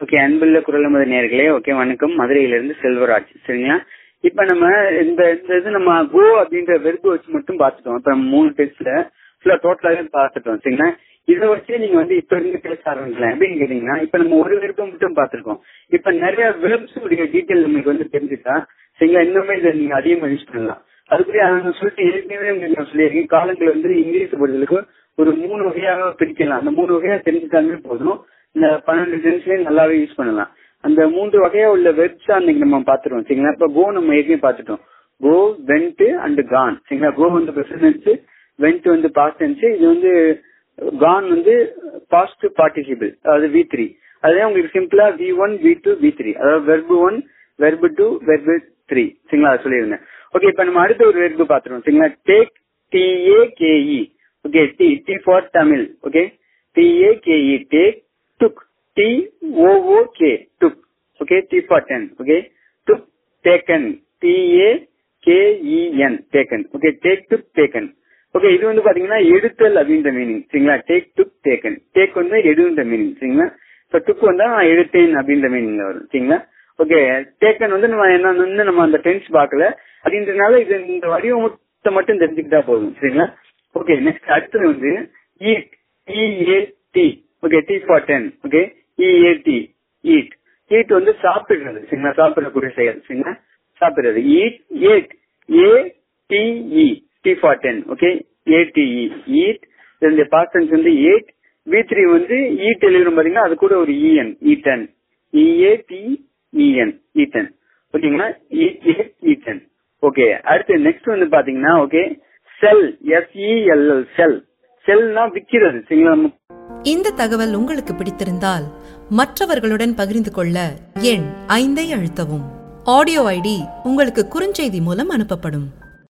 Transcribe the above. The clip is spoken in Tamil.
ஓகே அன்புள்ள குரலமது நேர்களே ஓகே வணக்கம் மதுரையிலிருந்து செல்வராஜ் சரிங்களா இப்ப நம்ம இந்த இந்த இது நம்ம கோ அப்படின்ற வெறுப்பு வச்சு மட்டும் பார்த்துட்டோம் இப்ப நம்ம மூணு டெஸ்ட்ல ஃபுல்லா டோட்டலாவே பார்த்துட்டோம் சரிங்களா இதை வச்சு நீங்க வந்து இப்ப இருந்து பேச ஆரம்பிக்கலாம் எப்படின்னு கேட்டீங்கன்னா இப்ப நம்ம ஒரு வெறுப்பை மட்டும் பார்த்திருக்கோம் இப்ப நிறைய வெறுப்ஸ் உடைய டீட்டெயில் நம்மளுக்கு வந்து தெரிஞ்சுட்டா சரிங்களா இன்னுமே இதை நீங்க அதிகமா யூஸ் பண்ணலாம் அதுக்குரிய நான் சொல்லிட்டு ஏற்கனவே உங்களுக்கு நான் சொல்லியிருக்கேன் காலங்கள் வந்து இங்கிலீஷ் பொறுத்தளவுக்கு ஒரு மூணு வகையாக பிரிக்கலாம் அந்த மூணு வகையா தெரிஞ்சுட்டாலே போதும் இந்த பன்னெண்டு டென்ஸ்லயும் நல்லாவே யூஸ் பண்ணலாம் அந்த மூன்று வகையா உள்ள வெப்ஸ் அன்னைக்கு நம்ம பாத்துருவோம் சரிங்களா இப்ப கோ நம்ம ஏற்கனவே பாத்துட்டோம் கோ வெண்ட் அண்ட் கான் சரிங்களா கோ வந்து பிரசன்ட் வெண்ட் வந்து பாஸ்ட் டென்ஸ் இது வந்து கான் வந்து பாஸ்ட் பார்ட்டிசிபிள் அதாவது வி த்ரீ அதே உங்களுக்கு சிம்பிளா V one V two V three அதாவது verb one verb two verb three சரிங்களா அதை சொல்லியிருந்தேன் ஓகே இப்ப நம்ம அடுத்த ஒரு வெர்பு பாத்துருவோம் சரிங்களா take T A K E okay T T for Tamil okay T A K E take took T O O K took okay T for ten okay took taken T A K E N taken okay take took taken okay இது வந்து பாத்தீங்கன்னா எடுத்தல் அப்படின்ற மீனிங் சரிங்களா டேக் டுக் டேக்கன் டேக் வந்து எடுன்ற மீனிங் சரிங்களா இப்ப டுக் வந்தா நான் எடுத்தேன் அப்படின்ற மீனிங்ல வரும் சரிங்களா ஓகே டேக்கன் வந்து நம்ம என்ன நம்ம அந்த டென்ஸ் பார்க்கல அப்படின்றதுனால இது இந்த வடிவத்தை மட்டும் தெரிஞ்சுக்கிட்டா போதும் சரிங்களா ஓகே நெக்ஸ்ட் அடுத்தது வந்து eat E A T okay T for ten okay E A T eat eat வந்து சாப்பிடுறது சரிங்களா சாப்பிடக்கூடிய செயல் சரிங்களா சாப்பிடுறது eat ate A T E T for ten okay A T E eat இந்த பாஸ்டன்ஸ் வந்து ஏட் வி த்ரீ வந்து ஈட் எழுதணும் பாத்தீங்கன்னா அது கூட ஒரு இஎன் ஈட்டன் இஏடிஇஎன் ஈட்டன் ஓகேங்களா ஈட்டன் ஓகே அடுத்து நெக்ஸ்ட் வந்து பாத்தீங்கன்னா ஓகே செல் எஸ்இஎல்எல் செல் செல்னா விக்கிறது சரிங்களா இந்த தகவல் உங்களுக்கு பிடித்திருந்தால் மற்றவர்களுடன் பகிர்ந்து கொள்ள எண் ஐந்தை அழுத்தவும் ஆடியோ ஐடி உங்களுக்கு குறுஞ்செய்தி மூலம் அனுப்பப்படும்